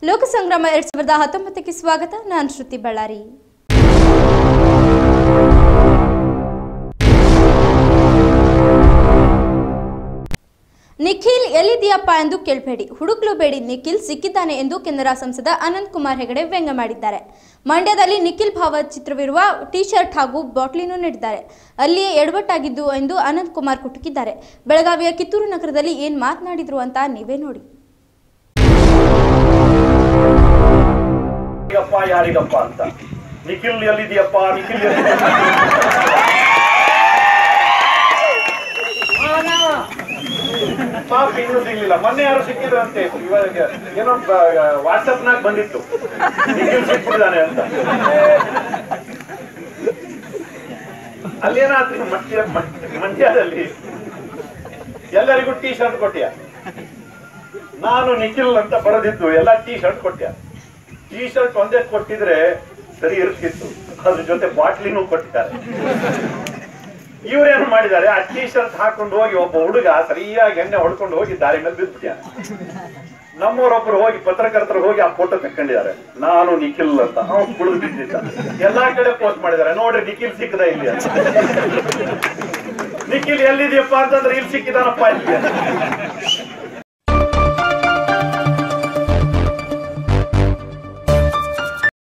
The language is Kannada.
ಲೋಕಸಂಗ್ರಾಮ ಎರಡ್ ಸಾವಿರದ ಹತ್ತೊಂಬತ್ತಕ್ಕೆ ಸ್ವಾಗತ ನಾನು ಶ್ರುತಿ ಬಳ್ಳಾರಿ ನಿಖಿಲ್ ಎಲ್ಲಿದೆಯಪ್ಪ ಎಂದು ಕೇಳಬೇಡಿ ಹುಡುಕ್ಲು ಬೇಡಿ ನಿಖಿಲ್ ಸಿಕ್ಕಿದ್ದಾನೆ ಎಂದು ಕೆನರಾ ಸಂಸದ ಅನಂತ್ ಕುಮಾರ್ ಹೆಗಡೆ ವ್ಯಂಗ್ಯ ಮಾಡಿದ್ದಾರೆ ಮಂಡ್ಯದಲ್ಲಿ ನಿಖಿಲ್ ಭಾವಚಿತ್ರವಿರುವ ಟಿ ಶರ್ಟ್ ಹಾಗೂ ಬಾಟ್ಲಿನೂ ನೀಡಿದ್ದಾರೆ ಅಲ್ಲಿಯೇ ಎಡವಟ್ಟಾಗಿದ್ದು ಎಂದು ಅನಂತ್ ಕುಮಾರ್ ಕುಟುಕಿದ್ದಾರೆ ಬೆಳಗಾವಿಯ ಕಿತ್ತೂರು ನಗರದಲ್ಲಿ ಏನ್ ಮಾತನಾಡಿದ್ರು ಅಂತ ನೀವೇ ನೋಡಿ ಯಾರಿಗಪ್ಪ ಯಾರಿಗಪ್ಪ ಅಂತ ನಿಖಿಲ್ ಎಲ್ಲಿದೆಯಪ್ಪ ನಿಖಿಲ್ ಎಲ್ಲಿದ್ಯಪ್ಪ? ಪಾಪ ಇನ್ನೂ ಸಿಗ್ಲಿಲ್ಲ ಮೊನ್ನೆ ಯಾರು ಸಿಕ್ಕಿದ್ರು ಅಂತೆ ಇವಾಗ ಏನೋ ವಾಟ್ಸಪ್ ನಾಗ ಬಂದಿತ್ತು ನಿಖಿಲ್ ಸಿಕ್ಕಿದ್ದಾನೆ ಅಂತ ಅಲ್ಲೇನಾದ್ರು ಮಂಡ್ಯ ಮಂಡ್ಯ- ಮಂಡ್ಯದಲ್ಲಿ ಎಲ್ಲರಿಗೂ ಟೀ ಶರ್ಟ್ ಕೊಟ್ಟಿಯ ನಾನು ನಿಖಿಲ್ ಅಂತ ಬರೆದಿದ್ದು ಎಲ್ಲ ಟೀ ಶರ್ಟ್ ಕೊಟ್ಟ್ಯ ಟೀ ಶರ್ಟ್ ಒಂದೇ ಕೊಟ್ಟಿದ್ರೆ ಸರಿ ಇರ್ತಿತ್ತು ಅದ್ರ ಜೊತೆ ಬಾಟ್ಲಿನೂ ಕೊಟ್ಟಿದ್ದಾರೆ ಇವ್ರೇನು ಮಾಡಿದ್ದಾರೆ ಆ ಟೀ ಶರ್ಟ್ ಹಾಕೊಂಡು ಹೋಗಿ ಒಬ್ಬ ಹುಡುಗ ಸರಿಯಾಗಿ ಎಣ್ಣೆ ಹೊಡ್ಕೊಂಡು ಹೋಗಿ ದಾರಿ ಮೇಲೆ ಬಿದ್ಬಿಟ್ಟ ನಮ್ಮವರೊಬ್ರು ಹೋಗಿ ಪತ್ರಕರ್ತರು ಹೋಗಿ ಆ ಫೋಟೋ ತಕ್ಕೊಂಡಿದ್ದಾರೆ ನಾನು ನಿಖಿಲ್ ಅಂತ ಅವ್ನು ಕುಡಿದು ಬಿದ್ದಿದ್ದ ಎಲ್ಲಾ ಕಡೆ ಪೋಸ್ಟ್ ಮಾಡಿದ್ದಾರೆ ನೋಡ್ರಿ ನಿಖಿಲ್ ಸಿಕ್ಕದ ಇಲ್ಲಿ ಅಂತ ನಿಖಿಲ್ ಎಲ್ಲಿದೆಯಪ್ಪ ಅಂತಂದ್ರೆ ಇಲ್ಲಿ ಸಿಕ್ಕಿದಾನಪ್ಪ ಇಲ್ಲಿ